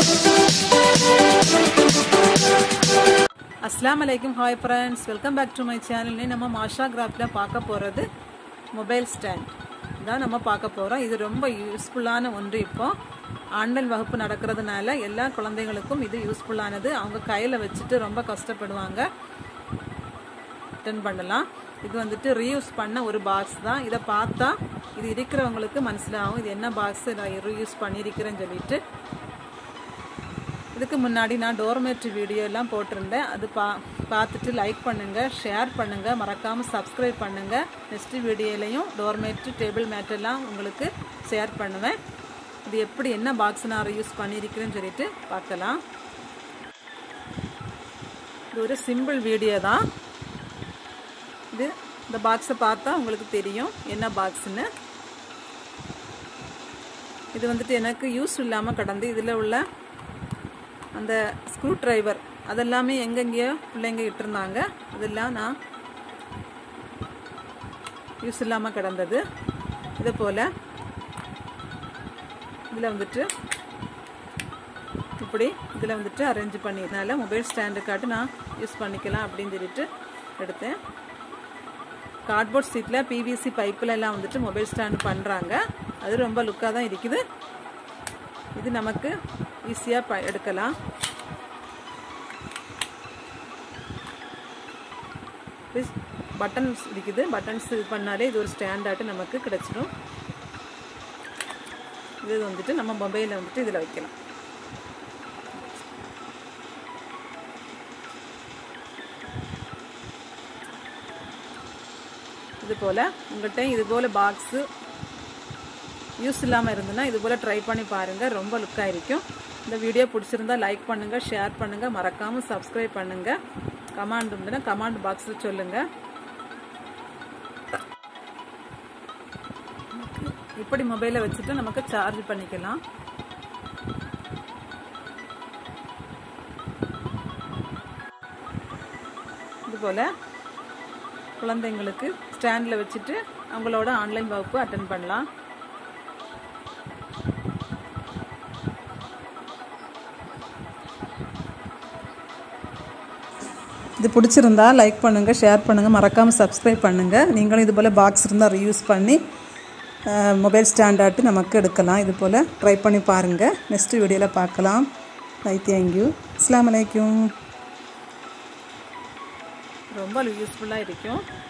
அஸ்லாம் அலைக்கும் hi friends welcome back to my சேனல்னே நம்ம மாஷா கிராஃப்டில் பார்க்க போகிறது மொபைல் ஸ்டாண்ட் தான் நம்ம பார்க்க போகிறோம் இது ரொம்ப யூஸ்ஃபுல்லான ஒன்று இப்போ ஆன்லைன் வகுப்பு நடக்கிறதுனால எல்லா குழந்தைங்களுக்கும் இது யூஸ்ஃபுல்லானது அவங்க கையில் வச்சுட்டு ரொம்ப கஷ்டப்படுவாங்க அட்டன் பண்ணலாம் இது வந்துட்டு ரீயூஸ் பண்ண ஒரு பாக்ஸ் தான் இதை பார்த்தா இது இருக்கிறவங்களுக்கு மனசிலாகும் இது என்ன பாக்ஸ் நான் ரீயூஸ் பண்ணியிருக்கிறேன்னு சொல்லிட்டு இதுக்கு முன்னாடி நான் டோர்மேட் வீடியோ எல்லாம் போட்டிருந்தேன் அது பா பார்த்துட்டு லைக் பண்ணுங்கள் ஷேர் பண்ணுங்கள் மறக்காமல் சப்ஸ்கிரைப் பண்ணுங்கள் நெக்ஸ்ட் வீடியோலையும் டோர்மேட் டேபிள் மேட் எல்லாம் உங்களுக்கு ஷேர் பண்ணுவேன் இது எப்படி என்ன பாக்ஸ் நான் யூஸ் பண்ணியிருக்கிறேன்னு சொல்லிட்டு பார்க்கலாம் இது ஒரு சிம்பிள் வீடியோ தான் இது இந்த பாக்ஸை பார்த்தா உங்களுக்கு தெரியும் என்ன பாக்ஸ்னு இது வந்துட்டு எனக்கு யூஸ் இல்லாமல் கடந்து இதில் உள்ள அந்த ஸ்க்ரூ ட்ரைவர் அதெல்லாமே எங்கெங்கேயோ பிள்ளைங்க இட்டிருந்தாங்க அதெல்லாம் நான் யூஸ் இல்லாமல் கிடந்தது இது போல் இதில் வந்துட்டு இப்படி இதில் வந்துட்டு அரேஞ்ச் பண்ணினால மொபைல் ஸ்டாண்டு காட்டு நான் யூஸ் பண்ணிக்கலாம் அப்படின்னு சொல்லிட்டு எடுத்தேன் கார்ட்போர்ட் சீட்டில் பிவிசி பைப்பில் எல்லாம் வந்துட்டு மொபைல் ஸ்டாண்டு பண்ணுறாங்க அது ரொம்ப லுக்காக தான் இருக்குது இது நமக்கு ஈஸியாக ப எடுக்கலாம் பட்டன்ஸ் இருக்குது பட்டன்ஸ் இது பண்ணாலே இது ஒரு ஸ்டாண்டாட்டு நமக்கு கிடச்சிடும் இது வந்துட்டு நம்ம மொபைலில் வந்துட்டு இதில் வைக்கலாம் இது போல் உங்கள்கிட்ட இது போல் பாக்ஸு யூஸ் இல்லாமல் இருந்ததுன்னா இது போல் ட்ரை பண்ணி பாருங்கள் ரொம்ப லுக்காக இருக்கும் இந்த வீடியோ பிடிச்சிருந்தா லைக் பண்ணுங்கள் ஷேர் பண்ணுங்கள் மறக்காமல் சப்ஸ்கிரைப் பண்ணுங்கள் கமாண்ட் இருந்ததுன்னா கமாண்ட் பாக்ஸில் சொல்லுங்கள் இப்படி மொபைலை வச்சுட்டு நமக்கு சார்ஜ் பண்ணிக்கலாம் இது போல் குழந்தைங்களுக்கு ஸ்டாண்டில் வச்சுட்டு அவங்களோட ஆன்லைன் வகுப்பு அட்டன் பண்ணலாம் இது பிடிச்சிருந்தா லைக் பண்ணுங்கள் ஷேர் பண்ணுங்கள் மறக்காமல் சப்ஸ்கிரைப் பண்ணுங்கள் நீங்களும் இது போல் பாக்ஸ் இருந்தால் ரியூஸ் பண்ணி மொபைல் ஸ்டாண்டாட்டு நமக்கு எடுக்கலாம் இது போல் ட்ரை பண்ணி பாருங்கள் நெக்ஸ்ட் வீடியோவில் பார்க்கலாம் பை தேங்க்யூ அஸ்லாம் வலைக்கும் ரொம்ப யூஸ்ஃபுல்லாக இருக்கும்